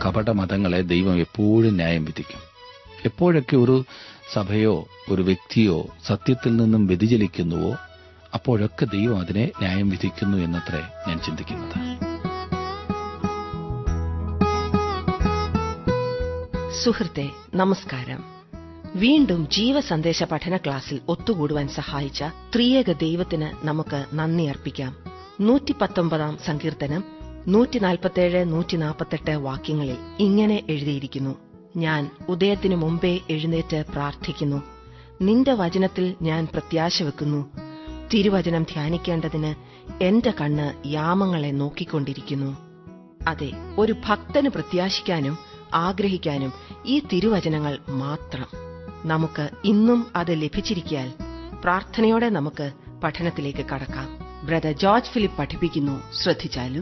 കപട മതങ്ങളെ ദൈവം എപ്പോഴും ന്യായം വിധിക്കും എപ്പോഴൊക്കെ ഒരു സഭയോ ഒരു വ്യക്തിയോ സത്യത്തിൽ നിന്നും വ്യതിചലിക്കുന്നുവോ അപ്പോഴൊക്കെ ദൈവം അതിനെ ന്യായം വിധിക്കുന്നു എന്നത്രേ ഞാൻ ചിന്തിക്കുന്നത് സുഹൃത്തെ നമസ്കാരം വീണ്ടും ജീവസന്ദേശ പഠന ക്ലാസ്സിൽ ഒത്തുകൂടുവാൻ സഹായിച്ച ത്രിയേക ദൈവത്തിന് നമുക്ക് നന്ദി അർപ്പിക്കാം നൂറ്റി പത്തൊമ്പതാം സങ്കീർത്തനം നൂറ്റി നാൽപ്പത്തേഴ് നൂറ്റി നാൽപ്പത്തെട്ട് വാക്യങ്ങളിൽ ഇങ്ങനെ എഴുതിയിരിക്കുന്നു ഞാൻ ഉദയത്തിനു മുമ്പേ എഴുന്നേറ്റ് പ്രാർത്ഥിക്കുന്നു നിന്റെ വചനത്തിൽ ഞാൻ പ്രത്യാശ വെക്കുന്നു തിരുവചനം ധ്യാനിക്കേണ്ടതിന് എന്റെ കണ്ണ് യാമങ്ങളെ നോക്കിക്കൊണ്ടിരിക്കുന്നു അതെ ഒരു ഭക്തന് പ്രത്യാശിക്കാനും ആഗ്രഹിക്കാനും ഈ തിരുവചനങ്ങൾ മാത്രം നമുക്ക് ഇന്നും അത് ലഭിച്ചിരിക്കാൽ പ്രാർത്ഥനയോടെ നമുക്ക് പഠനത്തിലേക്ക് കടക്കാം ബ്രദർ ജോർജ് ഫിലിപ്പ് പഠിപ്പിക്കുന്നു ശ്രദ്ധിച്ചാലും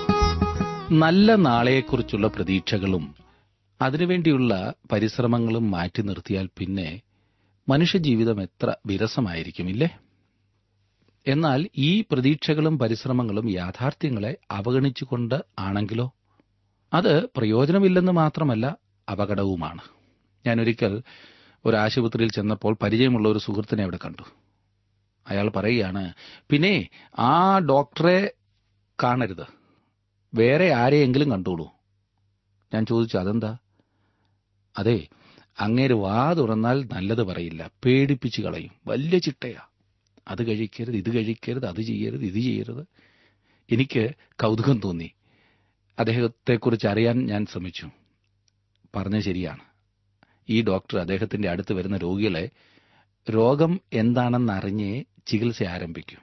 നല്ല നാളെയെക്കുറിച്ചുള്ള പ്രതീക്ഷകളും അതിനുവേണ്ടിയുള്ള പരിശ്രമങ്ങളും മാറ്റി നിർത്തിയാൽ പിന്നെ മനുഷ്യജീവിതം എത്ര വിരസമായിരിക്കും ഇല്ലേ എന്നാൽ ഈ പ്രതീക്ഷകളും പരിശ്രമങ്ങളും യാഥാർത്ഥ്യങ്ങളെ അവഗണിച്ചുകൊണ്ട് ആണെങ്കിലോ അത് പ്രയോജനമില്ലെന്ന് മാത്രമല്ല അപകടവുമാണ് ഞാനൊരിക്കൽ ഒരു ആശുപത്രിയിൽ ചെന്നപ്പോൾ പരിചയമുള്ള ഒരു സുഹൃത്തിനെ അവിടെ കണ്ടു അയാൾ പറയുകയാണ് പിന്നെ ആ ഡോക്ടറെ കാണരുത് വേറെ ആരെയെങ്കിലും കണ്ടോളൂ ഞാൻ ചോദിച്ചു അതെന്താ അതെ അങ്ങേര് വാ തുറന്നാൽ നല്ലത് പറയില്ല പേടിപ്പിച്ച് കളയും വലിയ ചിട്ടയാ അത് കഴിക്കരുത് ഇത് കഴിക്കരുത് അത് ചെയ്യരുത് ഇത് ചെയ്യരുത് എനിക്ക് കൗതുകം തോന്നി അദ്ദേഹത്തെക്കുറിച്ച് അറിയാൻ ഞാൻ ശ്രമിച്ചു പറഞ്ഞ ശരിയാണ് ഈ ഡോക്ടർ അദ്ദേഹത്തിന്റെ അടുത്ത് വരുന്ന രോഗികളെ രോഗം എന്താണെന്നറിഞ്ഞേ ചികിത്സ ആരംഭിക്കൂ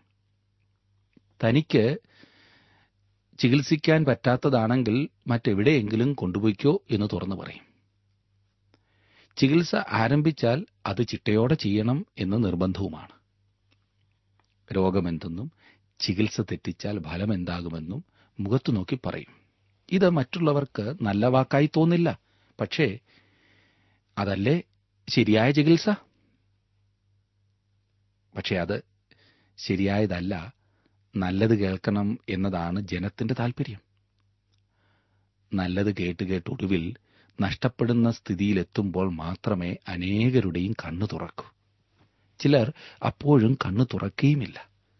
തനിക്ക് ചികിത്സിക്കാൻ പറ്റാത്തതാണെങ്കിൽ മറ്റെവിടെയെങ്കിലും കൊണ്ടുപോയിക്കോ എന്ന് തുറന്നു പറയും ചികിത്സ ആരംഭിച്ചാൽ അത് ചിട്ടയോടെ ചെയ്യണം എന്ന് നിർബന്ധവുമാണ് രോഗമെന്തെന്നും ചികിത്സ തെറ്റിച്ചാൽ ഫലം എന്താകുമെന്നും മുഖത്തു നോക്കി പറയും ഇത് മറ്റുള്ളവർക്ക് നല്ല വാക്കായി തോന്നില്ല പക്ഷേ അതല്ലേ ശരിയായ ചികിത്സ പക്ഷെ അത് ശരിയായതല്ല നല്ലത് കേൾക്കണം എന്നതാണ് ജനത്തിന്റെ താല്പര്യം നല്ലത് കേട്ട് കേട്ട് ഒടുവിൽ നഷ്ടപ്പെടുന്ന സ്ഥിതിയിലെത്തുമ്പോൾ മാത്രമേ അനേകരുടെയും കണ്ണു തുറക്കൂ ചിലർ അപ്പോഴും കണ്ണു തുറക്കുകയുമില്ല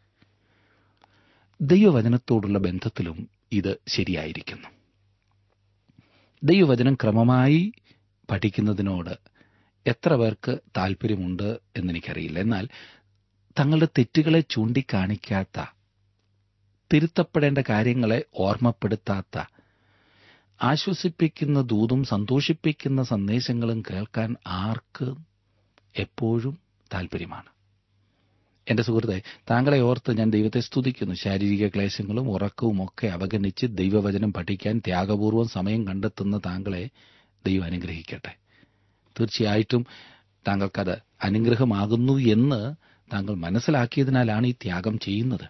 ദൈവവചനത്തോടുള്ള ബന്ധത്തിലും ഇത് ശരിയായിരിക്കുന്നു ദൈവവചനം ക്രമമായി പഠിക്കുന്നതിനോട് എത്ര പേർക്ക് താല്പര്യമുണ്ട് എന്നെനിക്കറിയില്ല എന്നാൽ തങ്ങളുടെ തെറ്റുകളെ ചൂണ്ടിക്കാണിക്കാത്ത തിരുത്തപ്പെടേണ്ട കാര്യങ്ങളെ ഓർമ്മപ്പെടുത്താത്ത ആശ്വസിപ്പിക്കുന്ന ദൂതും സന്തോഷിപ്പിക്കുന്ന സന്ദേശങ്ങളും കേൾക്കാൻ ആർക്ക് എപ്പോഴും താല്പര്യമാണ് എന്റെ സുഹൃത്തെ താങ്കളെ ഓർത്ത് ഞാൻ ദൈവത്തെ സ്തുതിക്കുന്നു ശാരീരിക ക്ലേശങ്ങളും ഉറക്കവും ഒക്കെ അവഗണിച്ച് ദൈവവചനം പഠിക്കാൻ ത്യാഗപൂർവ്വം സമയം കണ്ടെത്തുന്ന താങ്കളെ ദൈവം അനുഗ്രഹിക്കട്ടെ തീർച്ചയായിട്ടും താങ്കൾക്കത് അനുഗ്രഹമാകുന്നു എന്ന് താങ്കൾ മനസ്സിലാക്കിയതിനാലാണ് ഈ ത്യാഗം ചെയ്യുന്നത്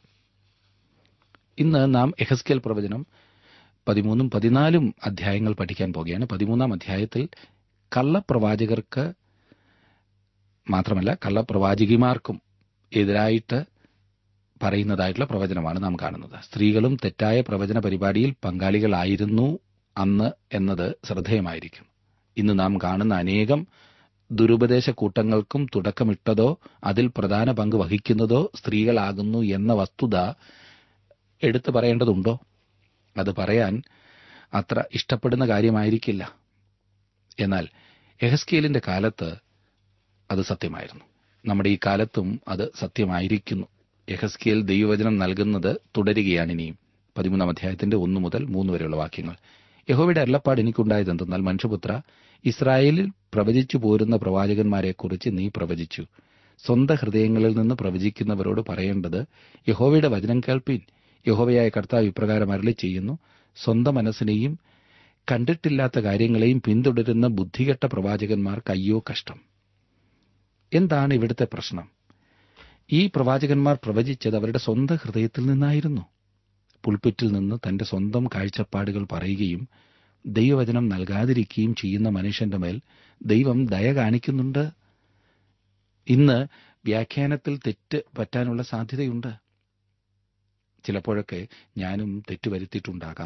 ഇന്ന് നാം എഹസ്കേൽ പ്രവചനം പതിമൂന്നും പതിനാലും അധ്യായങ്ങൾ പഠിക്കാൻ പോകുകയാണ് പതിമൂന്നാം അധ്യായത്തിൽ കള്ളപ്രവാചകർക്ക് മാത്രമല്ല കള്ളപ്രവാചകിമാർക്കും എതിരായിട്ട് പറയുന്നതായിട്ടുള്ള പ്രവചനമാണ് നാം കാണുന്നത് സ്ത്രീകളും തെറ്റായ പ്രവചന പരിപാടിയിൽ പങ്കാളികളായിരുന്നു അന്ന് എന്നത് ശ്രദ്ധേയമായിരിക്കും ഇന്ന് നാം കാണുന്ന അനേകം ദുരുപദേശ കൂട്ടങ്ങൾക്കും തുടക്കമിട്ടതോ അതിൽ പ്രധാന പങ്ക് വഹിക്കുന്നതോ സ്ത്രീകളാകുന്നു എന്ന വസ്തുത എടുത്തു പറയേണ്ടതുണ്ടോ അത് പറയാൻ അത്ര ഇഷ്ടപ്പെടുന്ന കാര്യമായിരിക്കില്ല എന്നാൽ എഹസ്കേലിന്റെ കാലത്ത് അത് സത്യമായിരുന്നു നമ്മുടെ ഈ കാലത്തും അത് സത്യമായിരിക്കുന്നു യഹസ്കിയൽ ദൈവവചനം നൽകുന്നത് തുടരുകയാണ് ഇനിയും പതിമൂന്നാം അധ്യായത്തിന്റെ ഒന്നു മുതൽ മൂന്ന് വരെയുള്ള വാക്യങ്ങൾ യഹോവയുടെ അരുളപ്പാട് എനിക്കുണ്ടായത് എന്തെന്നാൽ മനുഷ്യപുത്ര ഇസ്രായേലിൽ പ്രവചിച്ചു പോരുന്ന പ്രവാചകന്മാരെക്കുറിച്ച് നീ പ്രവചിച്ചു സ്വന്തം ഹൃദയങ്ങളിൽ നിന്ന് പ്രവചിക്കുന്നവരോട് പറയേണ്ടത് യഹോവയുടെ വചനം കേൾപ്പീൻ യഹോവയായ കർത്താവ് ഇപ്രകാരം അരളി ചെയ്യുന്നു സ്വന്തം മനസ്സിനെയും കണ്ടിട്ടില്ലാത്ത കാര്യങ്ങളെയും പിന്തുടരുന്ന ബുദ്ധികെട്ട പ്രവാചകന്മാർക്ക് അയ്യോ കഷ്ടം എന്താണ് ഇവിടുത്തെ പ്രശ്നം ഈ പ്രവാചകന്മാർ പ്രവചിച്ചത് അവരുടെ സ്വന്തം ഹൃദയത്തിൽ നിന്നായിരുന്നു പുൾപ്പിറ്റിൽ നിന്ന് തന്റെ സ്വന്തം കാഴ്ചപ്പാടുകൾ പറയുകയും ദൈവവചനം നൽകാതിരിക്കുകയും ചെയ്യുന്ന മനുഷ്യന്റെ മേൽ ദൈവം ദയ കാണിക്കുന്നുണ്ട് ഇന്ന് വ്യാഖ്യാനത്തിൽ തെറ്റ് പറ്റാനുള്ള സാധ്യതയുണ്ട് ചിലപ്പോഴൊക്കെ ഞാനും തെറ്റ് വരുത്തിയിട്ടുണ്ടാകാം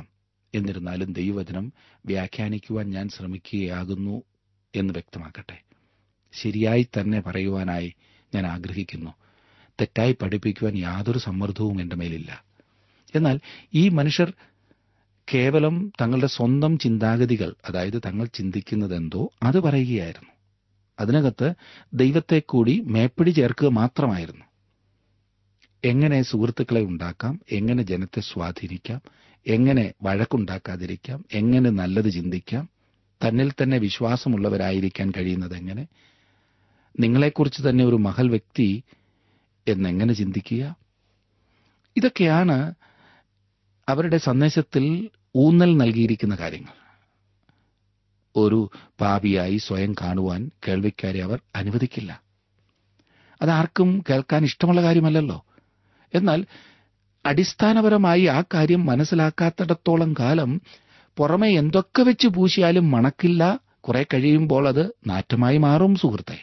എന്നിരുന്നാലും ദൈവവചനം വ്യാഖ്യാനിക്കുവാൻ ഞാൻ ശ്രമിക്കുകയാകുന്നു എന്ന് വ്യക്തമാക്കട്ടെ ശരിയായി തന്നെ പറയുവാനായി ഞാൻ ആഗ്രഹിക്കുന്നു തെറ്റായി പഠിപ്പിക്കുവാൻ യാതൊരു സമ്മർദ്ദവും എന്റെ മേലില്ല എന്നാൽ ഈ മനുഷ്യർ കേവലം തങ്ങളുടെ സ്വന്തം ചിന്താഗതികൾ അതായത് തങ്ങൾ ചിന്തിക്കുന്നതെന്തോ അത് പറയുകയായിരുന്നു അതിനകത്ത് ദൈവത്തെ കൂടി മേപ്പിടി ചേർക്കുക മാത്രമായിരുന്നു എങ്ങനെ സുഹൃത്തുക്കളെ ഉണ്ടാക്കാം എങ്ങനെ ജനത്തെ സ്വാധീനിക്കാം എങ്ങനെ വഴക്കുണ്ടാക്കാതിരിക്കാം എങ്ങനെ നല്ലത് ചിന്തിക്കാം തന്നിൽ തന്നെ വിശ്വാസമുള്ളവരായിരിക്കാൻ കഴിയുന്നത് എങ്ങനെ നിങ്ങളെക്കുറിച്ച് തന്നെ ഒരു മഹൽ വ്യക്തി എന്നെങ്ങനെ ചിന്തിക്കുക ഇതൊക്കെയാണ് അവരുടെ സന്ദേശത്തിൽ ഊന്നൽ നൽകിയിരിക്കുന്ന കാര്യങ്ങൾ ഒരു പാപിയായി സ്വയം കാണുവാൻ കേൾവിക്കാരെ അവർ അനുവദിക്കില്ല അതാർക്കും കേൾക്കാൻ ഇഷ്ടമുള്ള കാര്യമല്ലല്ലോ എന്നാൽ അടിസ്ഥാനപരമായി ആ കാര്യം മനസ്സിലാക്കാത്തിടത്തോളം കാലം പുറമെ എന്തൊക്കെ വെച്ച് പൂശിയാലും മണക്കില്ല കുറെ കഴിയുമ്പോൾ അത് നാറ്റമായി മാറും സുഹൃത്തെ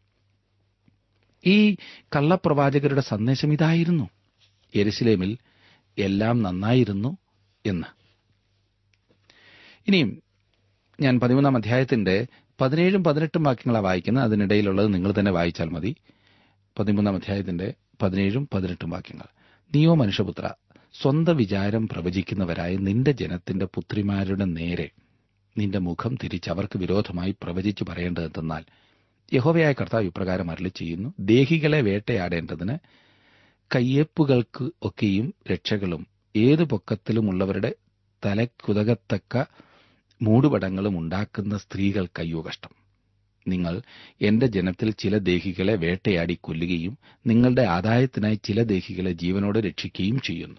ഈ കള്ളപ്രവാചകരുടെ സന്ദേശം ഇതായിരുന്നു യെരുസലേമിൽ എല്ലാം നന്നായിരുന്നു എന്ന് ഇനിയും ഞാൻ പതിമൂന്നാം അധ്യായത്തിന്റെ പതിനേഴും പതിനെട്ടും വാക്യങ്ങളാണ് വായിക്കുന്നത് അതിനിടയിലുള്ളത് നിങ്ങൾ തന്നെ വായിച്ചാൽ മതി പതിമൂന്നാം അധ്യായത്തിന്റെ പതിനേഴും പതിനെട്ടും വാക്യങ്ങൾ നീയോ മനുഷ്യപുത്ര സ്വന്തം വിചാരം പ്രവചിക്കുന്നവരായ നിന്റെ ജനത്തിന്റെ പുത്രിമാരുടെ നേരെ നിന്റെ മുഖം തിരിച്ച് അവർക്ക് വിരോധമായി പ്രവചിച്ചു പറയേണ്ടതെന്നാൽ യഹോവയായ കർത്താവ് ഇപ്രകാരം അരളി ചെയ്യുന്നു ദേഹികളെ വേട്ടയാടേണ്ടതിന് കയ്യേപ്പുകൾക്ക് ഒക്കെയും രക്ഷകളും ഏതു പൊക്കത്തിലുമുള്ളവരുടെ തലക്കുതകത്തക്ക മൂടുപടങ്ങളും ഉണ്ടാക്കുന്ന സ്ത്രീകൾ കയ്യോ കഷ്ടം നിങ്ങൾ എന്റെ ജനത്തിൽ ചില ദേഹികളെ വേട്ടയാടി കൊല്ലുകയും നിങ്ങളുടെ ആദായത്തിനായി ചില ദേഹികളെ ജീവനോടെ രക്ഷിക്കുകയും ചെയ്യുന്നു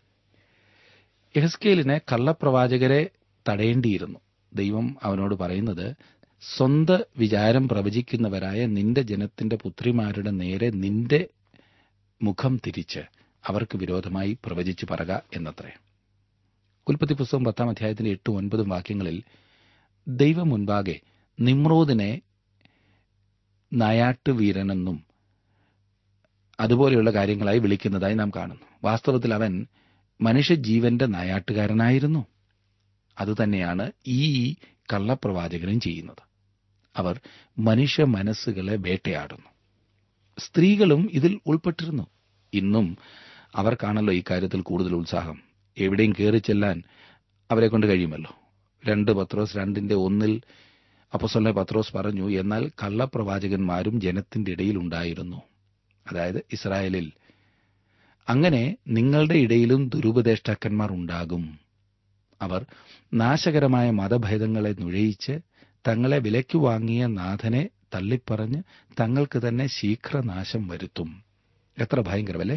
യഹസ്കേലിനെ കള്ളപ്രവാചകരെ തടയേണ്ടിയിരുന്നു ദൈവം അവനോട് പറയുന്നത് സ്വന്ത വിചാരം പ്രവചിക്കുന്നവരായ നിന്റെ ജനത്തിന്റെ പുത്രിമാരുടെ നേരെ നിന്റെ മുഖം തിരിച്ച് അവർക്ക് വിരോധമായി പ്രവചിച്ചു പറക എന്നത്രേ ഉൽപ്പത്തി പുസ്തകം പത്താം അധ്യായത്തിന്റെ എട്ടും ഒൻപതും വാക്യങ്ങളിൽ ദൈവം മുൻപാകെ നിമ്രോദിനെ നായാട്ടുവീരനെന്നും അതുപോലെയുള്ള കാര്യങ്ങളായി വിളിക്കുന്നതായി നാം കാണുന്നു വാസ്തവത്തിൽ അവൻ മനുഷ്യജീവന്റെ നായാട്ടുകാരനായിരുന്നു അതുതന്നെയാണ് ഈ കള്ളപ്രവാചകനും ചെയ്യുന്നത് അവർ മനുഷ്യ മനസ്സുകളെ വേട്ടയാടുന്നു സ്ത്രീകളും ഇതിൽ ഉൾപ്പെട്ടിരുന്നു ഇന്നും അവർക്കാണല്ലോ ഇക്കാര്യത്തിൽ കൂടുതൽ ഉത്സാഹം എവിടെയും കയറി ചെല്ലാൻ അവരെ കൊണ്ട് കഴിയുമല്ലോ രണ്ട് പത്രോസ് രണ്ടിന്റെ ഒന്നിൽ അപ്പസൊല്ലെ പത്രോസ് പറഞ്ഞു എന്നാൽ കള്ളപ്രവാചകന്മാരും ജനത്തിന്റെ ഇടയിൽ ഉണ്ടായിരുന്നു അതായത് ഇസ്രായേലിൽ അങ്ങനെ നിങ്ങളുടെ ഇടയിലും ദുരുപദേഷ്ടാക്കന്മാർ ഉണ്ടാകും അവർ നാശകരമായ മതഭേദങ്ങളെ നുഴയിച്ച് തങ്ങളെ വിലയ്ക്ക് വാങ്ങിയ നാഥനെ തള്ളിപ്പറഞ്ഞ് തങ്ങൾക്ക് തന്നെ ശീഘ്രനാശം വരുത്തും എത്ര ഭയങ്കരമല്ലേ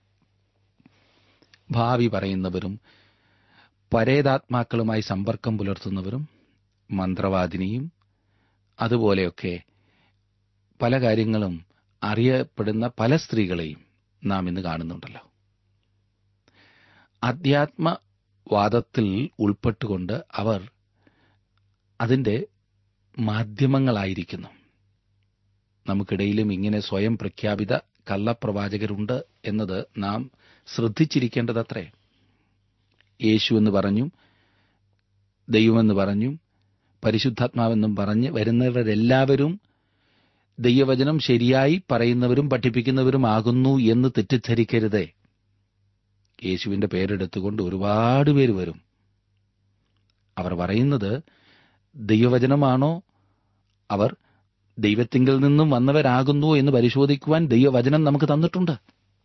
ഭാവി പറയുന്നവരും പരേതാത്മാക്കളുമായി സമ്പർക്കം പുലർത്തുന്നവരും മന്ത്രവാദിനിയും അതുപോലെയൊക്കെ പല കാര്യങ്ങളും അറിയപ്പെടുന്ന പല സ്ത്രീകളെയും നാം ഇന്ന് കാണുന്നുണ്ടല്ലോ അധ്യാത്മവാദത്തിൽ ഉൾപ്പെട്ടുകൊണ്ട് അവർ അതിന്റെ മാധ്യമങ്ങളായിരിക്കുന്നു നമുക്കിടയിലും ഇങ്ങനെ സ്വയം പ്രഖ്യാപിത കള്ളപ്രവാചകരുണ്ട് എന്നത് നാം ശ്രദ്ധിച്ചിരിക്കേണ്ടതത്രേ യേശു എന്ന് പറഞ്ഞും ദൈവമെന്ന് പറഞ്ഞും പരിശുദ്ധാത്മാവെന്നും പറഞ്ഞ് വരുന്നവരെല്ലാവരും ദൈവവചനം ശരിയായി പറയുന്നവരും പഠിപ്പിക്കുന്നവരുമാകുന്നു എന്ന് തെറ്റിദ്ധരിക്കരുതേ യേശുവിന്റെ പേരെടുത്തുകൊണ്ട് ഒരുപാട് പേര് വരും അവർ പറയുന്നത് ദൈവവചനമാണോ അവർ ദൈവത്തിങ്കിൽ നിന്നും വന്നവരാകുന്നു എന്ന് പരിശോധിക്കുവാൻ ദൈവവചനം നമുക്ക് തന്നിട്ടുണ്ട്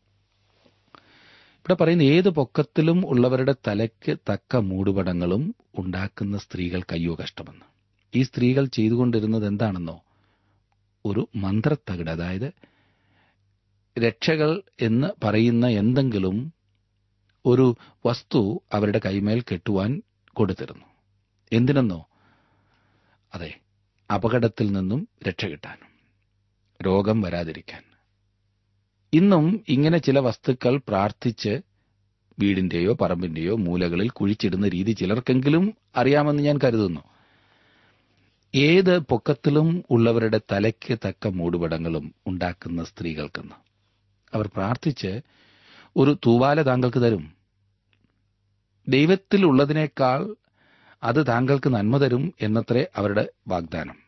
ഇവിടെ പറയുന്ന ഏത് പൊക്കത്തിലും ഉള്ളവരുടെ തലയ്ക്ക് തക്ക മൂടുപടങ്ങളും ഉണ്ടാക്കുന്ന സ്ത്രീകൾ കയ്യോ കഷ്ടമെന്ന് ഈ സ്ത്രീകൾ ചെയ്തുകൊണ്ടിരുന്നത് എന്താണെന്നോ ഒരു മന്ത്രത്തകിട് അതായത് രക്ഷകൾ എന്ന് പറയുന്ന എന്തെങ്കിലും ഒരു വസ്തു അവരുടെ കൈമേൽ കെട്ടുവാൻ കൊടുത്തിരുന്നു എന്തിനെന്നോ അതെ അപകടത്തിൽ നിന്നും രക്ഷ കിട്ടാൻ രോഗം വരാതിരിക്കാൻ ഇന്നും ഇങ്ങനെ ചില വസ്തുക്കൾ പ്രാർത്ഥിച്ച് വീടിന്റെയോ പറമ്പിന്റെയോ മൂലകളിൽ കുഴിച്ചിടുന്ന രീതി ചിലർക്കെങ്കിലും അറിയാമെന്ന് ഞാൻ കരുതുന്നു ഏത് പൊക്കത്തിലും ഉള്ളവരുടെ തലയ്ക്ക് തക്ക മൂടുപടങ്ങളും ഉണ്ടാക്കുന്ന സ്ത്രീകൾക്കെന്ന് അവർ പ്രാർത്ഥിച്ച് ഒരു തൂവാല താങ്കൾക്ക് തരും ദൈവത്തിലുള്ളതിനേക്കാൾ അത് താങ്കൾക്ക് നന്മ തരും എന്നത്രേ അവരുടെ വാഗ്ദാനം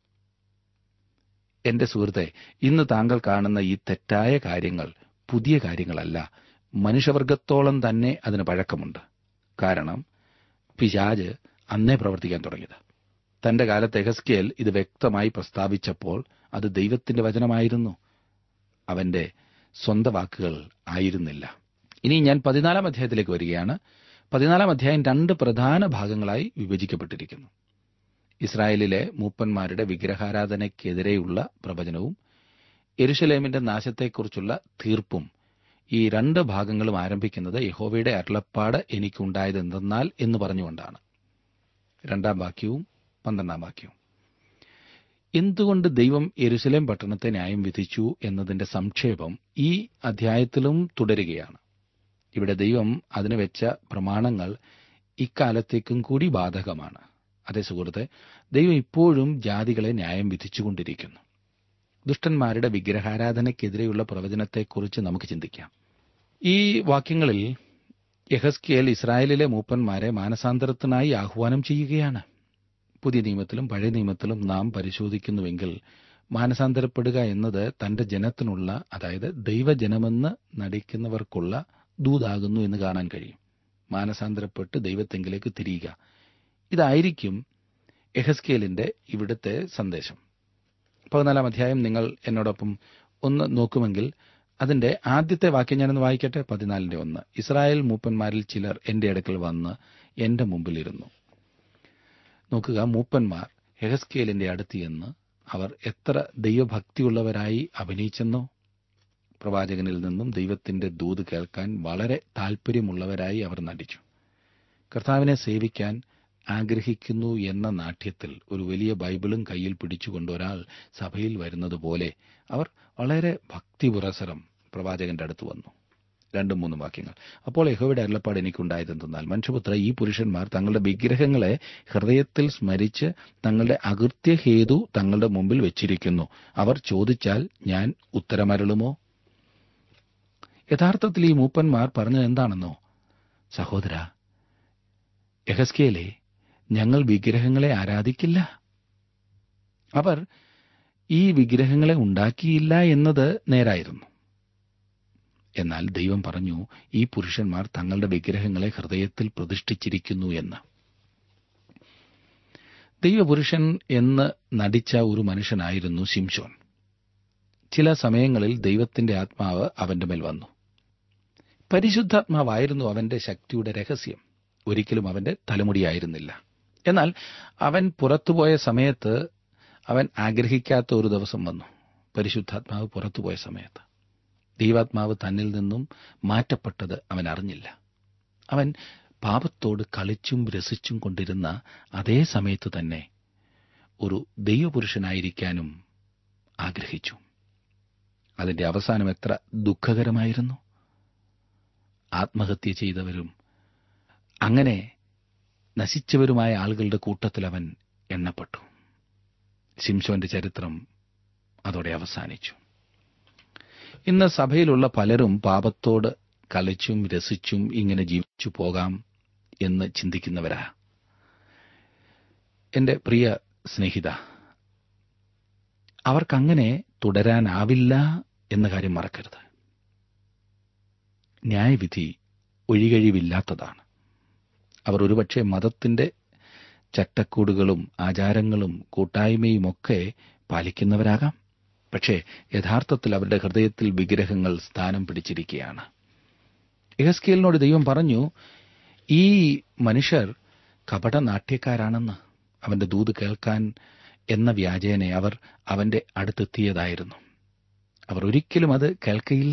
എന്റെ സുഹൃത്തെ ഇന്ന് താങ്കൾ കാണുന്ന ഈ തെറ്റായ കാര്യങ്ങൾ പുതിയ കാര്യങ്ങളല്ല മനുഷ്യവർഗത്തോളം തന്നെ അതിന് പഴക്കമുണ്ട് കാരണം പിശാജ് അന്നേ പ്രവർത്തിക്കാൻ തുടങ്ങിയത് തന്റെ കാലത്ത് എഹസ്കേൽ ഇത് വ്യക്തമായി പ്രസ്താവിച്ചപ്പോൾ അത് ദൈവത്തിന്റെ വചനമായിരുന്നു അവന്റെ സ്വന്തം വാക്കുകൾ ആയിരുന്നില്ല ഇനി ഞാൻ പതിനാലാം അധ്യായത്തിലേക്ക് വരികയാണ് പതിനാലാം അധ്യായം രണ്ട് പ്രധാന ഭാഗങ്ങളായി വിഭജിക്കപ്പെട്ടിരിക്കുന്നു ഇസ്രായേലിലെ മൂപ്പന്മാരുടെ വിഗ്രഹാരാധനയ്ക്കെതിരെയുള്ള പ്രവചനവും എരുഷലേമിന്റെ നാശത്തെക്കുറിച്ചുള്ള തീർപ്പും ഈ രണ്ട് ഭാഗങ്ങളും ആരംഭിക്കുന്നത് യഹോവയുടെ അരുളപ്പാട് എനിക്കുണ്ടായതെന്തെന്നാൽ എന്ന് പറഞ്ഞുകൊണ്ടാണ് രണ്ടാം വാക്യവും പന്ത്രണ്ടാം വാക്യവും എന്തുകൊണ്ട് ദൈവം എരുസലേം പട്ടണത്തെ ന്യായം വിധിച്ചു എന്നതിന്റെ സംക്ഷേപം ഈ അധ്യായത്തിലും തുടരുകയാണ് ഇവിടെ ദൈവം അതിന് വെച്ച പ്രമാണങ്ങൾ ഇക്കാലത്തേക്കും കൂടി ബാധകമാണ് അതേ സുഹൃത്തെ ദൈവം ഇപ്പോഴും ജാതികളെ ന്യായം വിധിച്ചുകൊണ്ടിരിക്കുന്നു ദുഷ്ടന്മാരുടെ വിഗ്രഹാരാധനയ്ക്കെതിരെയുള്ള പ്രവചനത്തെക്കുറിച്ച് നമുക്ക് ചിന്തിക്കാം ഈ വാക്യങ്ങളിൽ യഹസ്കിയൽ ഇസ്രായേലിലെ മൂപ്പന്മാരെ മാനസാന്തരത്തിനായി ആഹ്വാനം ചെയ്യുകയാണ് പുതിയ നിയമത്തിലും പഴയ നിയമത്തിലും നാം പരിശോധിക്കുന്നുവെങ്കിൽ മാനസാന്തരപ്പെടുക എന്നത് തന്റെ ജനത്തിനുള്ള അതായത് ദൈവജനമെന്ന് നടിക്കുന്നവർക്കുള്ള ദൂതാകുന്നു എന്ന് കാണാൻ കഴിയും മാനസാന്തരപ്പെട്ട് ദൈവത്തെങ്കിലേക്ക് തിരിയുക ഇതായിരിക്കും എഹസ്കേലിന്റെ ഇവിടുത്തെ സന്ദേശം പതിനാലാം അധ്യായം നിങ്ങൾ എന്നോടൊപ്പം ഒന്ന് നോക്കുമെങ്കിൽ അതിന്റെ ആദ്യത്തെ വാക്യം ഞാനൊന്ന് വായിക്കട്ടെ പതിനാലിന്റെ ഒന്ന് ഇസ്രായേൽ മൂപ്പന്മാരിൽ ചിലർ എന്റെ അടുക്കൽ വന്ന് എന്റെ മുമ്പിലിരുന്നു നോക്കുക മൂപ്പന്മാർ ഹെഹസ്കേലിന്റെ അടുത്ത് എന്ന് അവർ എത്ര ദൈവഭക്തിയുള്ളവരായി അഭിനയിച്ചെന്നോ പ്രവാചകനിൽ നിന്നും ദൈവത്തിന്റെ ദൂത് കേൾക്കാൻ വളരെ താൽപര്യമുള്ളവരായി അവർ നടിച്ചു കർത്താവിനെ സേവിക്കാൻ ആഗ്രഹിക്കുന്നു എന്ന നാട്യത്തിൽ ഒരു വലിയ ബൈബിളും കയ്യിൽ പിടിച്ചുകൊണ്ട് ഒരാൾ സഭയിൽ വരുന്നത് പോലെ അവർ വളരെ ഭക്തിപുരസരം പ്രവാചകന്റെ അടുത്ത് വന്നു രണ്ടും മൂന്നും വാക്യങ്ങൾ അപ്പോൾ യഹോവയുടെ അരുളപ്പാട് എനിക്കുണ്ടായതെന്തെന്നാൽ മനുഷ്യപുത്ര ഈ പുരുഷന്മാർ തങ്ങളുടെ വിഗ്രഹങ്ങളെ ഹൃദയത്തിൽ സ്മരിച്ച് തങ്ങളുടെ അകൃത്യ ഹേതു തങ്ങളുടെ മുമ്പിൽ വെച്ചിരിക്കുന്നു അവർ ചോദിച്ചാൽ ഞാൻ ഉത്തരമരളുമോ യഥാർത്ഥത്തിൽ ഈ മൂപ്പന്മാർ പറഞ്ഞത് എന്താണെന്നോ സഹോദര യഹസ്കേലെ ഞങ്ങൾ വിഗ്രഹങ്ങളെ ആരാധിക്കില്ല അവർ ഈ വിഗ്രഹങ്ങളെ ഉണ്ടാക്കിയില്ല എന്നത് നേരായിരുന്നു എന്നാൽ ദൈവം പറഞ്ഞു ഈ പുരുഷന്മാർ തങ്ങളുടെ വിഗ്രഹങ്ങളെ ഹൃദയത്തിൽ പ്രതിഷ്ഠിച്ചിരിക്കുന്നു എന്ന് ദൈവപുരുഷൻ എന്ന് നടിച്ച ഒരു മനുഷ്യനായിരുന്നു ശിംഷോൻ ചില സമയങ്ങളിൽ ദൈവത്തിന്റെ ആത്മാവ് അവന്റെ മേൽ വന്നു പരിശുദ്ധാത്മാവായിരുന്നു അവന്റെ ശക്തിയുടെ രഹസ്യം ഒരിക്കലും അവന്റെ തലമുടിയായിരുന്നില്ല എന്നാൽ അവൻ പുറത്തുപോയ സമയത്ത് അവൻ ആഗ്രഹിക്കാത്ത ഒരു ദിവസം വന്നു പരിശുദ്ധാത്മാവ് പുറത്തുപോയ സമയത്ത് ദൈവാത്മാവ് തന്നിൽ നിന്നും മാറ്റപ്പെട്ടത് അവൻ അറിഞ്ഞില്ല അവൻ പാപത്തോട് കളിച്ചും രസിച്ചും കൊണ്ടിരുന്ന അതേ സമയത്ത് തന്നെ ഒരു ദൈവപുരുഷനായിരിക്കാനും ആഗ്രഹിച്ചു അതിന്റെ അവസാനം എത്ര ദുഃഖകരമായിരുന്നു ആത്മഹത്യ ചെയ്തവരും അങ്ങനെ നശിച്ചവരുമായ ആളുകളുടെ കൂട്ടത്തിൽ അവൻ എണ്ണപ്പെട്ടു ശിംശോന്റെ ചരിത്രം അതോടെ അവസാനിച്ചു ഇന്ന് സഭയിലുള്ള പലരും പാപത്തോട് കളിച്ചും രസിച്ചും ഇങ്ങനെ ജീവിച്ചു പോകാം എന്ന് ചിന്തിക്കുന്നവരാ എന്റെ പ്രിയ സ്നേഹിത അവർക്കങ്ങനെ തുടരാനാവില്ല എന്ന കാര്യം മറക്കരുത് ന്യായവിധി ഒഴികഴിവില്ലാത്തതാണ് അവർ ഒരുപക്ഷെ മതത്തിന്റെ ചട്ടക്കൂടുകളും ആചാരങ്ങളും കൂട്ടായ്മയുമൊക്കെ പാലിക്കുന്നവരാകാം പക്ഷേ യഥാർത്ഥത്തിൽ അവരുടെ ഹൃദയത്തിൽ വിഗ്രഹങ്ങൾ സ്ഥാനം പിടിച്ചിരിക്കുകയാണ് എഹസ്കേലിനോട് ദൈവം പറഞ്ഞു ഈ മനുഷ്യർ കപടനാട്യക്കാരാണെന്ന് അവന്റെ ദൂത് കേൾക്കാൻ എന്ന വ്യാജേനെ അവർ അവന്റെ അടുത്തെത്തിയതായിരുന്നു അവർ ഒരിക്കലും അത് കേൾക്കയില്ല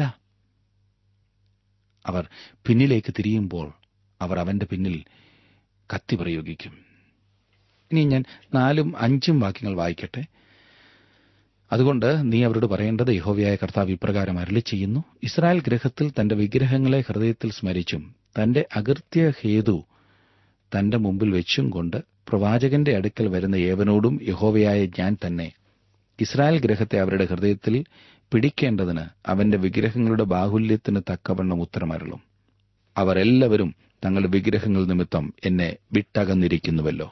അവർ പിന്നിലേക്ക് തിരിയുമ്പോൾ അവർ അവന്റെ പിന്നിൽ കത്തി പ്രയോഗിക്കും ഇനി ഞാൻ നാലും അഞ്ചും വാക്യങ്ങൾ വായിക്കട്ടെ അതുകൊണ്ട് നീ അവരോട് പറയേണ്ടത് യഹോവയായ കർത്താവ് ഇപ്രകാരം അരളി ചെയ്യുന്നു ഇസ്രായേൽ ഗ്രഹത്തിൽ തന്റെ വിഗ്രഹങ്ങളെ ഹൃദയത്തിൽ സ്മരിച്ചും തന്റെ അകൃത്യ ഹേതു തന്റെ മുമ്പിൽ വെച്ചും കൊണ്ട് പ്രവാചകന്റെ അടുക്കൽ വരുന്ന ഏവനോടും യഹോവയായ ഞാൻ തന്നെ ഇസ്രായേൽ ഗ്രഹത്തെ അവരുടെ ഹൃദയത്തിൽ പിടിക്കേണ്ടതിന് അവന്റെ വിഗ്രഹങ്ങളുടെ ബാഹുല്യത്തിന് തക്കവണ്ണം ഉത്തരമരളും അവർ എല്ലാവരും തങ്ങളുടെ വിഗ്രഹങ്ങൾ നിമിത്തം എന്നെ വിട്ടകന്നിരിക്കുന്നുവല്ലോ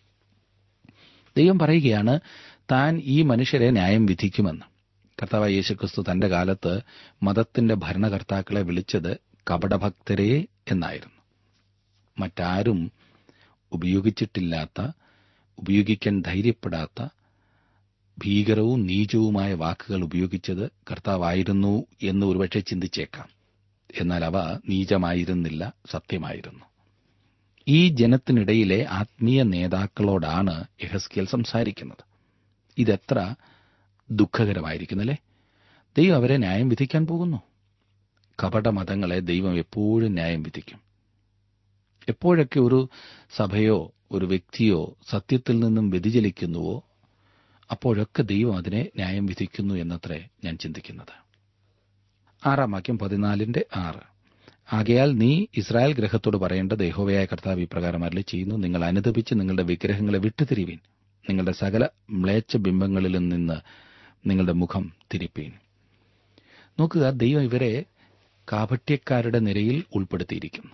ദൈവം പറയുകയാണ് താൻ ഈ മനുഷ്യരെ ന്യായം വിധിക്കുമെന്ന് കർത്താവ് യേശുക്രിസ്തു തന്റെ കാലത്ത് മതത്തിന്റെ ഭരണകർത്താക്കളെ വിളിച്ചത് കപടഭക്തരെ എന്നായിരുന്നു മറ്റാരും ഉപയോഗിച്ചിട്ടില്ലാത്ത ഉപയോഗിക്കാൻ ധൈര്യപ്പെടാത്ത ഭീകരവും നീചവുമായ വാക്കുകൾ ഉപയോഗിച്ചത് കർത്താവായിരുന്നു എന്ന് ഒരുപക്ഷെ ചിന്തിച്ചേക്കാം എന്നാൽ അവ നീചമായിരുന്നില്ല സത്യമായിരുന്നു ഈ ജനത്തിനിടയിലെ ആത്മീയ നേതാക്കളോടാണ് യഹസ്കേൽ സംസാരിക്കുന്നത് ഇതെത്ര ദുഃഖകരമായിരിക്കുന്നല്ലേ ദൈവം അവരെ ന്യായം വിധിക്കാൻ പോകുന്നു കപടമതങ്ങളെ ദൈവം എപ്പോഴും ന്യായം വിധിക്കും എപ്പോഴൊക്കെ ഒരു സഭയോ ഒരു വ്യക്തിയോ സത്യത്തിൽ നിന്നും വ്യതിചലിക്കുന്നുവോ അപ്പോഴൊക്കെ ദൈവം അതിനെ ന്യായം വിധിക്കുന്നു എന്നത്രേ ഞാൻ ചിന്തിക്കുന്നത് ആറാം വാക്യം പതിനാലിന്റെ ആറ് ആകയാൽ നീ ഇസ്രായേൽ ഗ്രഹത്തോട് പറയേണ്ടത് യഹോവയായ കർത്താവ് ഇപ്രകാരം അരളി ചെയ്യുന്നു നിങ്ങൾ അനുദപിച്ച് നിങ്ങളുടെ വിഗ്രഹങ്ങളെ വിട്ടുതിരിവീൻ നിങ്ങളുടെ സകല മ്ലേച്ഛ ബിംബങ്ങളിലും നിന്ന് നിങ്ങളുടെ മുഖം തിരിപ്പീൻ നോക്കുക ദൈവം ഇവരെ കാപട്യക്കാരുടെ നിരയിൽ ഉൾപ്പെടുത്തിയിരിക്കുന്നു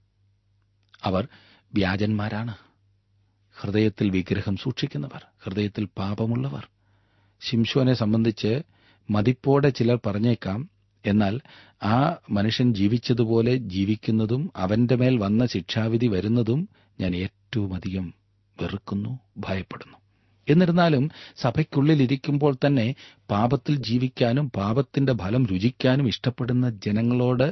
അവർ വ്യാജന്മാരാണ് ഹൃദയത്തിൽ വിഗ്രഹം സൂക്ഷിക്കുന്നവർ ഹൃദയത്തിൽ പാപമുള്ളവർ ശിംശോനെ സംബന്ധിച്ച് മതിപ്പോടെ ചിലർ പറഞ്ഞേക്കാം എന്നാൽ ആ മനുഷ്യൻ ജീവിച്ചതുപോലെ ജീവിക്കുന്നതും അവന്റെ മേൽ വന്ന ശിക്ഷാവിധി വരുന്നതും ഞാൻ ഏറ്റവും അധികം വെറുക്കുന്നു ഭയപ്പെടുന്നു എന്നിരുന്നാലും സഭയ്ക്കുള്ളിൽ ഇരിക്കുമ്പോൾ തന്നെ പാപത്തിൽ ജീവിക്കാനും പാപത്തിന്റെ ഫലം രുചിക്കാനും ഇഷ്ടപ്പെടുന്ന ജനങ്ങളോട്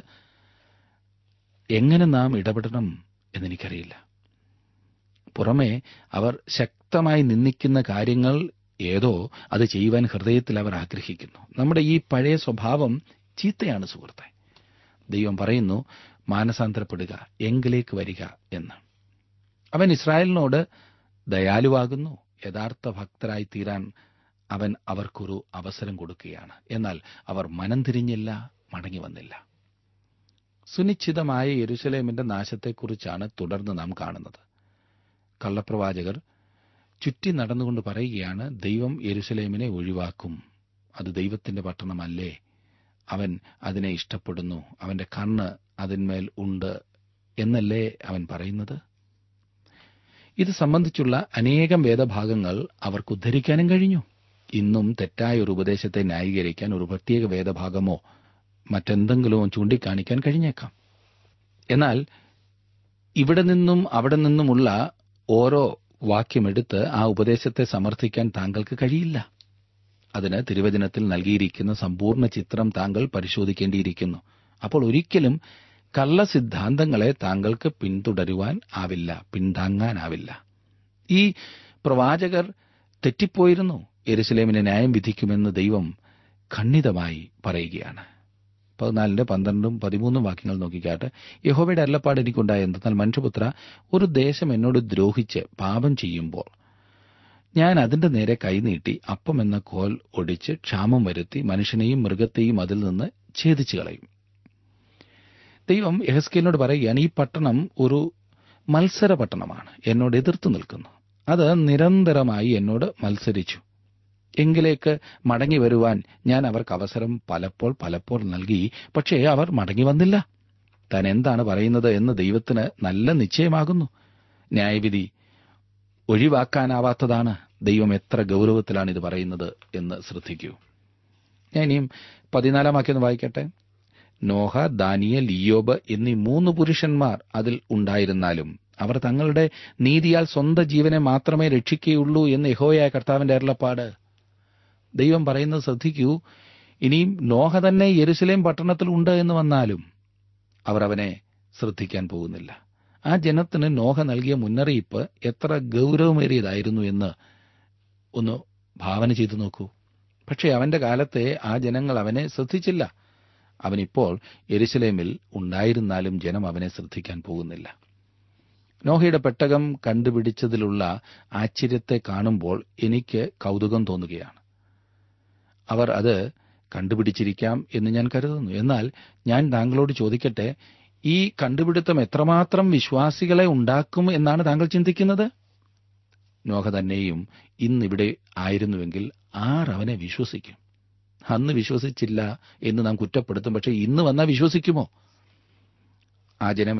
എങ്ങനെ നാം ഇടപെടണം എന്നെനിക്കറിയില്ല പുറമെ അവർ ശക്തമായി നിന്ദിക്കുന്ന കാര്യങ്ങൾ ഏതോ അത് ചെയ്യുവാൻ ഹൃദയത്തിൽ അവർ ആഗ്രഹിക്കുന്നു നമ്മുടെ ഈ പഴയ സ്വഭാവം ചീത്തയാണ് സുഹൃത്തെ ദൈവം പറയുന്നു മാനസാന്തരപ്പെടുക എങ്കിലേക്ക് വരിക എന്ന് അവൻ ഇസ്രായേലിനോട് ദയാലുവാകുന്നു യഥാർത്ഥ ഭക്തരായി തീരാൻ അവൻ അവർക്കൊരു അവസരം കൊടുക്കുകയാണ് എന്നാൽ അവർ മനം തിരിഞ്ഞില്ല മടങ്ങി വന്നില്ല സുനിശ്ചിതമായ യെരുസലേമിന്റെ നാശത്തെക്കുറിച്ചാണ് തുടർന്ന് നാം കാണുന്നത് കള്ളപ്രവാചകർ ചുറ്റി നടന്നുകൊണ്ട് പറയുകയാണ് ദൈവം യെരുസലേമിനെ ഒഴിവാക്കും അത് ദൈവത്തിന്റെ പട്ടണമല്ലേ അവൻ അതിനെ ഇഷ്ടപ്പെടുന്നു അവന്റെ കണ്ണ് അതിന്മേൽ ഉണ്ട് എന്നല്ലേ അവൻ പറയുന്നത് ഇത് സംബന്ധിച്ചുള്ള അനേകം വേദഭാഗങ്ങൾ അവർക്ക് ഉദ്ധരിക്കാനും കഴിഞ്ഞു ഇന്നും തെറ്റായ ഒരു ഉപദേശത്തെ ന്യായീകരിക്കാൻ ഒരു പ്രത്യേക വേദഭാഗമോ മറ്റെന്തെങ്കിലുമോ ചൂണ്ടിക്കാണിക്കാൻ കഴിഞ്ഞേക്കാം എന്നാൽ ഇവിടെ നിന്നും അവിടെ നിന്നുമുള്ള ഓരോ വാക്യമെടുത്ത് ആ ഉപദേശത്തെ സമർത്ഥിക്കാൻ താങ്കൾക്ക് കഴിയില്ല അതിന് തിരുവചനത്തിൽ നൽകിയിരിക്കുന്ന സമ്പൂർണ്ണ ചിത്രം താങ്കൾ പരിശോധിക്കേണ്ടിയിരിക്കുന്നു അപ്പോൾ ഒരിക്കലും കള്ള സിദ്ധാന്തങ്ങളെ താങ്കൾക്ക് പിന്തുടരുവാൻ ആവില്ല പിന്താങ്ങാനാവില്ല ഈ പ്രവാചകർ തെറ്റിപ്പോയിരുന്നു യെരുസലേമിനെ ന്യായം വിധിക്കുമെന്ന് ദൈവം ഖണ്ഡിതമായി പറയുകയാണ് പതിനാലിന്റെ പന്ത്രണ്ടും പതിമൂന്നും വാക്യങ്ങൾ നോക്കിക്കാട്ട് യഹോവയുടെ അല്ലപ്പാട് എനിക്കുണ്ടായ എന്തെന്നാൽ മനുഷ്യപുത്ര ഒരു ദേശം എന്നോട് ദ്രോഹിച്ച് പാപം ചെയ്യുമ്പോൾ ഞാൻ അതിന്റെ നേരെ കൈനീട്ടി അപ്പം എന്ന കോൽ ഒടിച്ച് ക്ഷാമം വരുത്തി മനുഷ്യനെയും മൃഗത്തെയും അതിൽ നിന്ന് ഛേദിച്ചു കളയും ദൈവം യഹസ്കേലിനോട് പറയുകയാണ് ഈ പട്ടണം ഒരു മത്സര പട്ടണമാണ് എന്നോട് എതിർത്തു നിൽക്കുന്നു അത് നിരന്തരമായി എന്നോട് മത്സരിച്ചു എങ്കിലേക്ക് മടങ്ങി വരുവാൻ ഞാൻ അവർക്ക് അവസരം പലപ്പോൾ പലപ്പോൾ നൽകി പക്ഷേ അവർ മടങ്ങി വന്നില്ല താൻ എന്താണ് പറയുന്നത് എന്ന് ദൈവത്തിന് നല്ല നിശ്ചയമാകുന്നു ന്യായവിധി ഒഴിവാക്കാനാവാത്തതാണ് ദൈവം എത്ര ഗൗരവത്തിലാണ് ഇത് പറയുന്നത് എന്ന് ശ്രദ്ധിക്കൂ ഞാൻ ഇനിയും പതിനാലാം വാക്യം ഒന്ന് വായിക്കട്ടെ നോഹ ദാനിയൽ ഇയോബ് എന്നീ മൂന്ന് പുരുഷന്മാർ അതിൽ ഉണ്ടായിരുന്നാലും അവർ തങ്ങളുടെ നീതിയാൽ സ്വന്തം ജീവനെ മാത്രമേ രക്ഷിക്കുകയുള്ളൂ എന്ന് യഹോയായ കർത്താവിന്റെ അരുളപ്പാട് ദൈവം പറയുന്നത് ശ്രദ്ധിക്കൂ ഇനിയും നോഹ തന്നെ യെരുസലേം പട്ടണത്തിൽ ഉണ്ട് എന്ന് വന്നാലും അവർ അവനെ ശ്രദ്ധിക്കാൻ പോകുന്നില്ല ആ ജനത്തിന് നോഹ നൽകിയ മുന്നറിയിപ്പ് എത്ര ഗൗരവമേറിയതായിരുന്നു എന്ന് ഒന്ന് ഭാവന ചെയ്തു നോക്കൂ പക്ഷേ അവന്റെ കാലത്തെ ആ ജനങ്ങൾ അവനെ ശ്രദ്ധിച്ചില്ല അവനിപ്പോൾ എരുസലേമിൽ ഉണ്ടായിരുന്നാലും ജനം അവനെ ശ്രദ്ധിക്കാൻ പോകുന്നില്ല നോഹയുടെ പെട്ടകം കണ്ടുപിടിച്ചതിലുള്ള ആശ്ചര്യത്തെ കാണുമ്പോൾ എനിക്ക് കൗതുകം തോന്നുകയാണ് അവർ അത് കണ്ടുപിടിച്ചിരിക്കാം എന്ന് ഞാൻ കരുതുന്നു എന്നാൽ ഞാൻ താങ്കളോട് ചോദിക്കട്ടെ ഈ കണ്ടുപിടുത്തം എത്രമാത്രം വിശ്വാസികളെ ഉണ്ടാക്കും എന്നാണ് താങ്കൾ ചിന്തിക്കുന്നത് നോഹ തന്നെയും ഇന്നിവിടെ ആയിരുന്നുവെങ്കിൽ ആർ അവനെ വിശ്വസിക്കും അന്ന് വിശ്വസിച്ചില്ല എന്ന് നാം കുറ്റപ്പെടുത്തും പക്ഷെ ഇന്ന് വന്നാൽ വിശ്വസിക്കുമോ ആ ജനം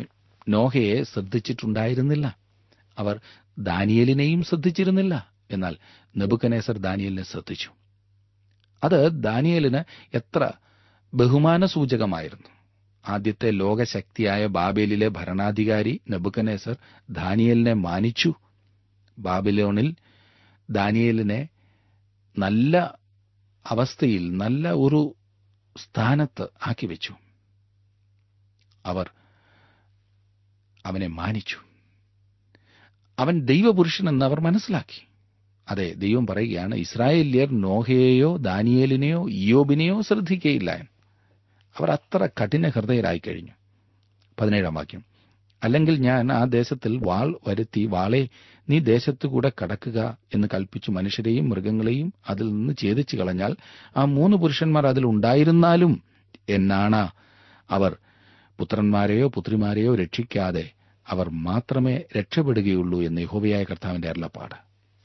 നോഹയെ ശ്രദ്ധിച്ചിട്ടുണ്ടായിരുന്നില്ല അവർ ദാനിയേലിനെയും ശ്രദ്ധിച്ചിരുന്നില്ല എന്നാൽ നെബുക്കനേസർ ദാനിയേലിനെ ശ്രദ്ധിച്ചു അത് ദാനിയേലിന് എത്ര ബഹുമാന സൂചകമായിരുന്നു ആദ്യത്തെ ലോകശക്തിയായ ബാബേലിലെ ഭരണാധികാരി നെബുക്കനേസർ ദാനിയേലിനെ മാനിച്ചു ബാബിലോണിൽ ദാനിയേലിനെ നല്ല അവസ്ഥയിൽ നല്ല ഒരു സ്ഥാനത്ത് ആക്കി വെച്ചു അവർ അവനെ മാനിച്ചു അവൻ ദൈവപുരുഷനെന്ന് അവർ മനസ്സിലാക്കി അതെ ദൈവം പറയുകയാണ് ഇസ്രായേല്യർ നോഹയെയോ ദാനിയേലിനെയോ ഇയോബിനെയോ ശ്രദ്ധിക്കുകയില്ല എന്ന്. അവർ അത്ര കഠിന ഹൃദയരായി കഴിഞ്ഞു പതിനേഴാം വാക്യം അല്ലെങ്കിൽ ഞാൻ ആ ദേശത്തിൽ വാൾ വരുത്തി വാളെ നീ ദേശത്തുകൂടെ കടക്കുക എന്ന് കൽപ്പിച്ചു മനുഷ്യരെയും മൃഗങ്ങളെയും അതിൽ നിന്ന് ഛേദിച്ചു കളഞ്ഞാൽ ആ മൂന്ന് പുരുഷന്മാർ അതിൽ ഉണ്ടായിരുന്നാലും എന്നാണ് അവർ പുത്രന്മാരെയോ പുത്രിമാരെയോ രക്ഷിക്കാതെ അവർ മാത്രമേ രക്ഷപ്പെടുകയുള്ളൂ എന്ന് യഹോവയായ കർത്താവിന്റെ അരുളപ്പാട്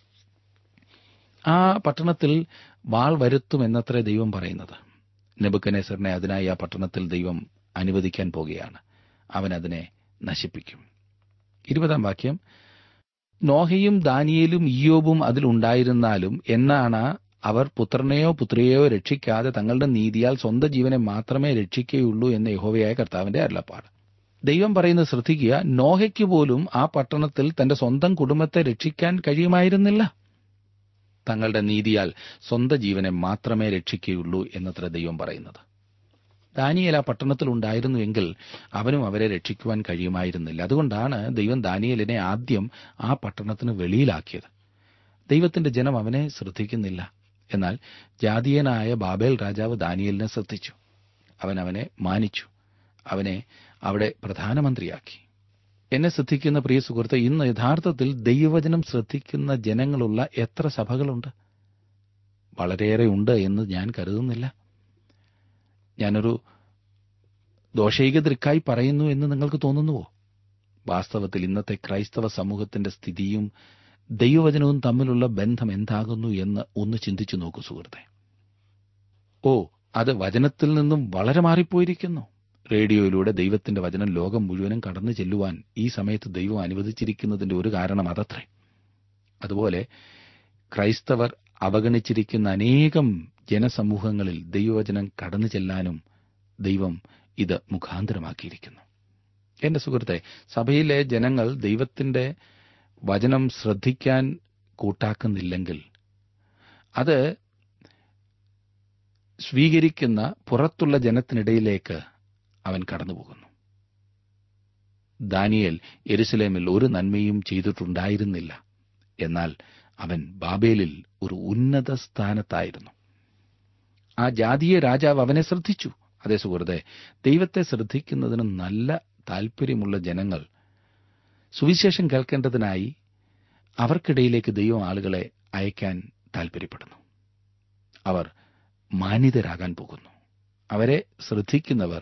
ആ പട്ടണത്തിൽ വാൾ വരുത്തുമെന്നത്രേ ദൈവം പറയുന്നത് നെബുക്കനേസറിനെ അതിനായി ആ പട്ടണത്തിൽ ദൈവം അനുവദിക്കാൻ പോകുകയാണ് അവൻ അതിനെ നശിപ്പിക്കും ഇരുപതാം വാക്യം നോഹയും ദാനിയേലും ഇയോബും അതിലുണ്ടായിരുന്നാലും എന്നാണ് അവർ പുത്രനെയോ പുത്രിയെയോ രക്ഷിക്കാതെ തങ്ങളുടെ നീതിയാൽ സ്വന്തം ജീവനെ മാത്രമേ രക്ഷിക്കുകയുള്ളൂ എന്ന് യഹോവയായ കർത്താവിന്റെ അരുളപ്പാട് ദൈവം പറയുന്നത് ശ്രദ്ധിക്കുക നോഹയ്ക്ക് പോലും ആ പട്ടണത്തിൽ തന്റെ സ്വന്തം കുടുംബത്തെ രക്ഷിക്കാൻ കഴിയുമായിരുന്നില്ല തങ്ങളുടെ നീതിയാൽ സ്വന്തം ജീവനെ മാത്രമേ രക്ഷിക്കുകയുള്ളൂ എന്നത്ര ദൈവം പറയുന്നത് ദാനിയേൽ ആ പട്ടണത്തിൽ ഉണ്ടായിരുന്നുവെങ്കിൽ അവനും അവരെ രക്ഷിക്കുവാൻ കഴിയുമായിരുന്നില്ല അതുകൊണ്ടാണ് ദൈവം ദാനിയേലിനെ ആദ്യം ആ പട്ടണത്തിന് വെളിയിലാക്കിയത് ദൈവത്തിന്റെ ജനം അവനെ ശ്രദ്ധിക്കുന്നില്ല എന്നാൽ ജാതീയനായ ബാബേൽ രാജാവ് ദാനിയേലിനെ ശ്രദ്ധിച്ചു അവൻ അവനെ മാനിച്ചു അവനെ അവിടെ പ്രധാനമന്ത്രിയാക്കി എന്നെ ശ്രദ്ധിക്കുന്ന പ്രിയ സുഹൃത്ത് ഇന്ന് യഥാർത്ഥത്തിൽ ദൈവവചനം ശ്രദ്ധിക്കുന്ന ജനങ്ങളുള്ള എത്ര സഭകളുണ്ട് വളരെയേറെ ഉണ്ട് എന്ന് ഞാൻ കരുതുന്നില്ല ഞാനൊരു ദോഷൈകതൃക്കായി പറയുന്നു എന്ന് നിങ്ങൾക്ക് തോന്നുന്നുവോ വാസ്തവത്തിൽ ഇന്നത്തെ ക്രൈസ്തവ സമൂഹത്തിന്റെ സ്ഥിതിയും ദൈവവചനവും തമ്മിലുള്ള ബന്ധം എന്താകുന്നു എന്ന് ഒന്ന് ചിന്തിച്ചു നോക്കൂ സുഹൃത്തെ ഓ അത് വചനത്തിൽ നിന്നും വളരെ മാറിപ്പോയിരിക്കുന്നു റേഡിയോയിലൂടെ ദൈവത്തിന്റെ വചനം ലോകം മുഴുവനും കടന്നു ചെല്ലുവാൻ ഈ സമയത്ത് ദൈവം അനുവദിച്ചിരിക്കുന്നതിന്റെ ഒരു കാരണം അതത്രേ അതുപോലെ ക്രൈസ്തവർ അവഗണിച്ചിരിക്കുന്ന അനേകം ജനസമൂഹങ്ങളിൽ ദൈവവചനം കടന്നു ചെല്ലാനും ദൈവം ഇത് മുഖാന്തരമാക്കിയിരിക്കുന്നു എന്റെ സുഹൃത്തെ സഭയിലെ ജനങ്ങൾ ദൈവത്തിന്റെ വചനം ശ്രദ്ധിക്കാൻ കൂട്ടാക്കുന്നില്ലെങ്കിൽ അത് സ്വീകരിക്കുന്ന പുറത്തുള്ള ജനത്തിനിടയിലേക്ക് അവൻ കടന്നുപോകുന്നു ദാനിയേൽ എരുസലേമിൽ ഒരു നന്മയും ചെയ്തിട്ടുണ്ടായിരുന്നില്ല എന്നാൽ അവൻ ബാബേലിൽ ഒരു ഉന്നത സ്ഥാനത്തായിരുന്നു ആ ജാതീയ രാജാവ് അവനെ ശ്രദ്ധിച്ചു അതേ സുഹൃത്തെ ദൈവത്തെ ശ്രദ്ധിക്കുന്നതിന് നല്ല താൽപ്പര്യമുള്ള ജനങ്ങൾ സുവിശേഷം കേൾക്കേണ്ടതിനായി അവർക്കിടയിലേക്ക് ദൈവം ആളുകളെ അയക്കാൻ താൽപ്പര്യപ്പെടുന്നു അവർ മാന്യതരാകാൻ പോകുന്നു അവരെ ശ്രദ്ധിക്കുന്നവർ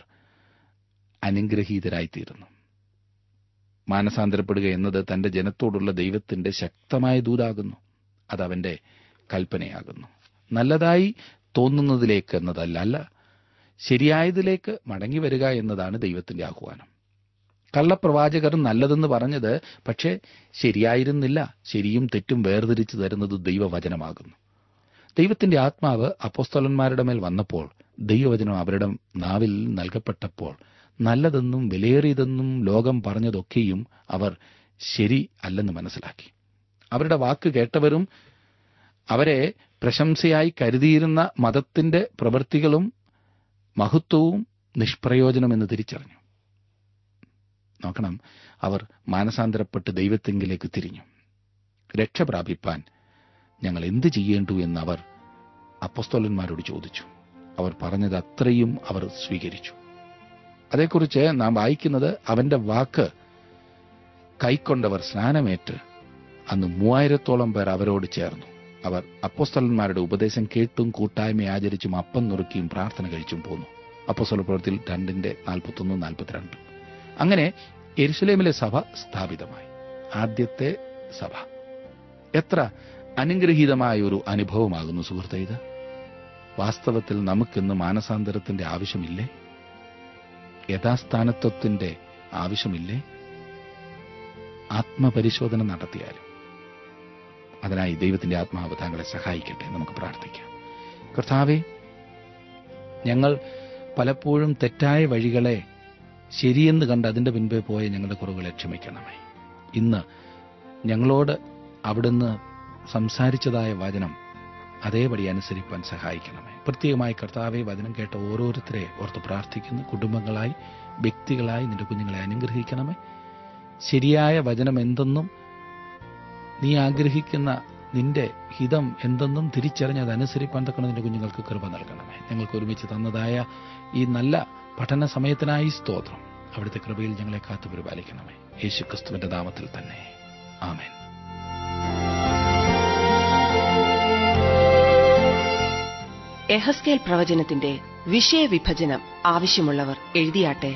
അനുഗ്രഹീതരായിത്തീരുന്നു മാനസാന്തരപ്പെടുക എന്നത് തന്റെ ജനത്തോടുള്ള ദൈവത്തിന്റെ ശക്തമായ ദൂതാകുന്നു അതവന്റെ കൽപ്പനയാകുന്നു നല്ലതായി തോന്നുന്നതിലേക്ക് എന്നതല്ല അല്ല ശരിയായതിലേക്ക് മടങ്ങി വരിക എന്നതാണ് ദൈവത്തിന്റെ ആഹ്വാനം കള്ളപ്രവാചകർ നല്ലതെന്ന് പറഞ്ഞത് പക്ഷേ ശരിയായിരുന്നില്ല ശരിയും തെറ്റും വേർതിരിച്ചു തരുന്നത് ദൈവവചനമാകുന്നു ദൈവത്തിന്റെ ആത്മാവ് അപ്പോസ്തലന്മാരുടെ മേൽ വന്നപ്പോൾ ദൈവവചനം അവരുടെ നാവിൽ നൽകപ്പെട്ടപ്പോൾ നല്ലതെന്നും വിലയേറിയതെന്നും ലോകം പറഞ്ഞതൊക്കെയും അവർ ശരി അല്ലെന്ന് മനസ്സിലാക്കി അവരുടെ വാക്ക് കേട്ടവരും അവരെ പ്രശംസയായി കരുതിയിരുന്ന മതത്തിന്റെ പ്രവൃത്തികളും മഹത്വവും നിഷ്പ്രയോജനമെന്ന് തിരിച്ചറിഞ്ഞു നോക്കണം അവർ മാനസാന്തരപ്പെട്ട് ദൈവത്തെങ്കിലേക്ക് തിരിഞ്ഞു രക്ഷ പ്രാപിപ്പാൻ ഞങ്ങൾ എന്ത് ചെയ്യേണ്ടു എന്ന് അവർ അപ്പസ്തോലന്മാരോട് ചോദിച്ചു അവർ പറഞ്ഞത് അത്രയും അവർ സ്വീകരിച്ചു അതേക്കുറിച്ച് നാം വായിക്കുന്നത് അവന്റെ വാക്ക് കൈക്കൊണ്ടവർ സ്നാനമേറ്റ് അന്ന് മൂവായിരത്തോളം പേർ അവരോട് ചേർന്നു അവർ അപ്പോസ്തലന്മാരുടെ ഉപദേശം കേട്ടും കൂട്ടായ്മ ആചരിച്ചും അപ്പം നുറുക്കിയും പ്രാർത്ഥന കഴിച്ചും പോന്നു അപ്പോസ്തല പ്രവൃത്തിയിൽ രണ്ടിന്റെ നാൽപ്പത്തൊന്ന് നാൽപ്പത്തിരണ്ട് അങ്ങനെ എരുസലേമിലെ സഭ സ്ഥാപിതമായി ആദ്യത്തെ സഭ എത്ര അനുഗ്രഹീതമായ ഒരു അനുഭവമാകുന്നു സുഹൃത്തെ ഇത് വാസ്തവത്തിൽ നമുക്കിന്ന് മാനസാന്തരത്തിന്റെ ആവശ്യമില്ലേ യഥാസ്ഥാനത്വത്തിന്റെ ആവശ്യമില്ലേ ആത്മപരിശോധന നടത്തിയാലും അതിനായി ദൈവത്തിന്റെ ആത്മാവ് താങ്കളെ സഹായിക്കട്ടെ നമുക്ക് പ്രാർത്ഥിക്കാം കർത്താവെ ഞങ്ങൾ പലപ്പോഴും തെറ്റായ വഴികളെ ശരിയെന്ന് കണ്ട് അതിന്റെ പിൻപേ പോയ ഞങ്ങളുടെ കുറവുകളെ ക്ഷമിക്കണമേ ഇന്ന് ഞങ്ങളോട് അവിടുന്ന് സംസാരിച്ചതായ വചനം അതേപടി അനുസരിപ്പാൻ സഹായിക്കണമേ പ്രത്യേകമായി കർത്താവെ വചനം കേട്ട ഓരോരുത്തരെ ഓർത്ത് പ്രാർത്ഥിക്കുന്നു കുടുംബങ്ങളായി വ്യക്തികളായി നിന്റെ കുഞ്ഞുങ്ങളെ അനുഗ്രഹിക്കണമേ ശരിയായ വചനം എന്തെന്നും നീ ആഗ്രഹിക്കുന്ന നിന്റെ ഹിതം എന്തെന്നും തിരിച്ചറിഞ്ഞ് അതനുസരിപ്പാൻ തക്കണം നിന്റെ കുഞ്ഞുങ്ങൾക്ക് കൃപ നൽകണമേ ഞങ്ങൾക്ക് ഒരുമിച്ച് തന്നതായ ഈ നല്ല പഠന സമയത്തിനായി സ്തോത്രം അവിടുത്തെ കൃപയിൽ ഞങ്ങളെ കാത്തു പരിപാലിക്കണമേ യേശു ക്രിസ്തുവിന്റെ നാമത്തിൽ തന്നെ ആമേൻ എഹസ്കേൽ പ്രവചനത്തിന്റെ വിഷയവിഭജനം ആവശ്യമുള്ളവർ എഴുതിയാട്ടെ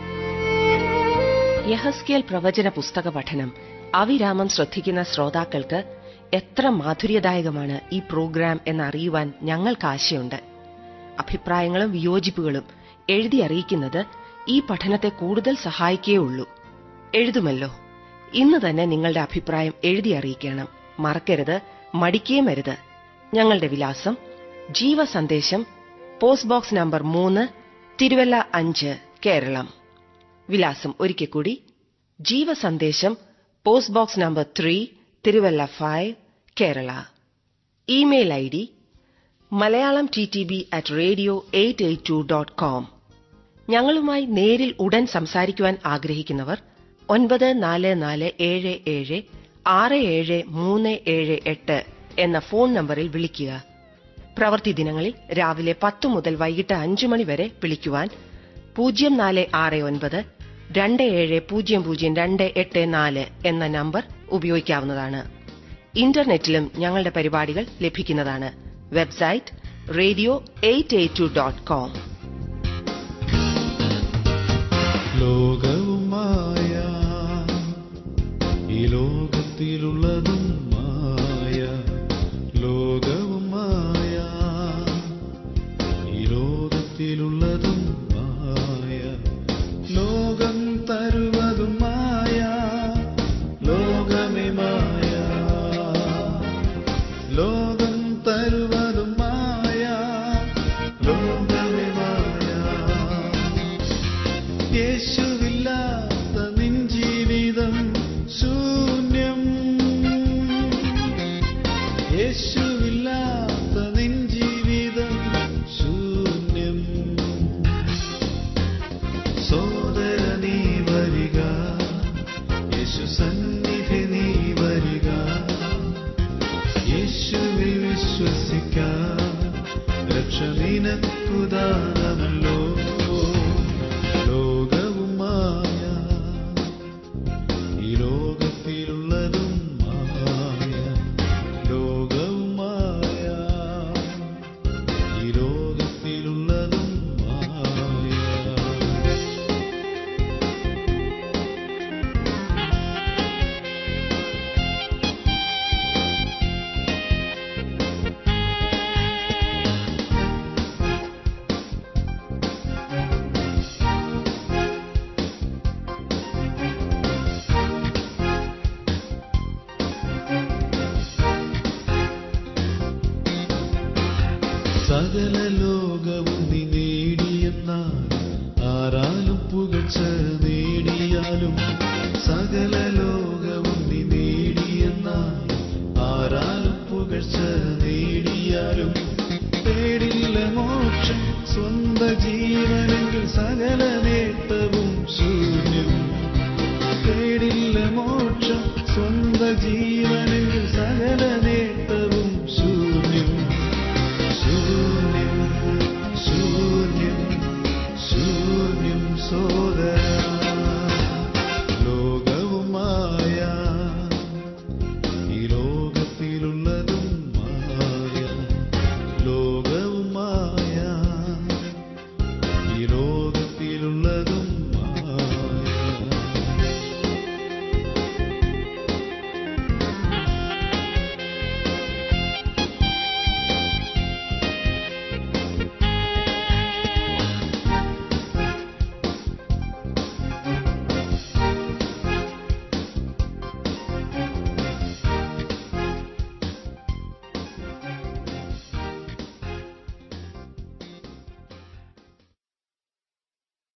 യഹസ്കേൽ പ്രവചന പുസ്തക പഠനം അവിരാമം ശ്രദ്ധിക്കുന്ന ശ്രോതാക്കൾക്ക് എത്ര മാധുര്യദായകമാണ് ഈ പ്രോഗ്രാം എന്നറിയുവാൻ ഞങ്ങൾക്ക് ആശയുണ്ട് അഭിപ്രായങ്ങളും വിയോജിപ്പുകളും എഴുതി അറിയിക്കുന്നത് ഈ പഠനത്തെ കൂടുതൽ സഹായിക്കുകയുള്ളൂ എഴുതുമല്ലോ ഇന്ന് തന്നെ നിങ്ങളുടെ അഭിപ്രായം എഴുതി അറിയിക്കണം മറക്കരുത് മടിക്കുകയും അരുത് ഞങ്ങളുടെ വിലാസം ജീവസന്ദേശം പോസ്റ്റ് ബോക്സ് നമ്പർ മൂന്ന് തിരുവല്ല അഞ്ച് കേരളം വിലാസം ഒരിക്കൽ കൂടി Jeevasandesham post box number three Thiruvalla five Kerala email I D Malayalam T T B at radio eight eight two dot com ഞങ്ങളുമായി നേരിൽ ഉടൻ സംസാരിക്കുവാൻ ആഗ്രഹിക്കുന്നവർ ഒൻപത് നാല് നാല് ഏഴ് ഏഴ് ആറ് ഏഴ് മൂന്ന് ഏഴ് എട്ട് എന്ന ഫോൺ നമ്പറിൽ വിളിക്കുക പ്രവൃത്തി ദിനങ്ങളിൽ രാവിലെ പത്ത് മുതൽ വൈകിട്ട് അഞ്ചു മണി വരെ വിളിക്കുവാൻ പൂജ്യം നാല് ആറ് ഒൻപത് രണ്ട് ഏഴ് പൂജ്യം പൂജ്യം രണ്ട് എട്ട് നാല് എന്ന നമ്പർ ഉപയോഗിക്കാവുന്നതാണ് ഇന്റർനെറ്റിലും ഞങ്ങളുടെ പരിപാടികൾ ലഭിക്കുന്നതാണ് website radio eight eight two dot com ലോകവും മായ ഈ ലോകത്തിലുള്ളതും മായ ലോകവും മായ ഈ ലോകത്തിലുള്ളതും മായ ലോകം തരുവതും മായ ലോകമേ മായ ലോകം തരുവതും മായ ലോകമേ മായ യേശുവില്ലാത്ത നിൻ ജീവിതം ശൂന്യം യേശുവില്ലാത്ത നിൻ ജീവിതം ശൂന്യം സോദര നീ വരിക യേശു സന്നിധി നീ വരിക യേശുവിൽ വിശ്വസിക്കാം രക്ഷ നിനക്കുദാനമല്ലോ ലോകവും മായ ഈ ലോകത്തിലുള്ളതും മായ ലോകവും മായ ഈ ലോകത്തിലുള്ളതും മായ സകല ലോകവും നീ നേടിയെന്നാൽ ആരാലും പുകഴ്ച നേടിയാലും സകല ലോകവും നീ നേടിയെന്നാൽ ആരാലും പുകഴ്ച നേടിയാലും തേടില്ല മോക്ഷം സ്വന്ത ജീവനെങ്കിൽ സകല നേട്ടവും ശൂന്യം തേടില്ല മോക്ഷം സ്വന്ത ജീവനെങ്കിൽ സകല നേട്ടവും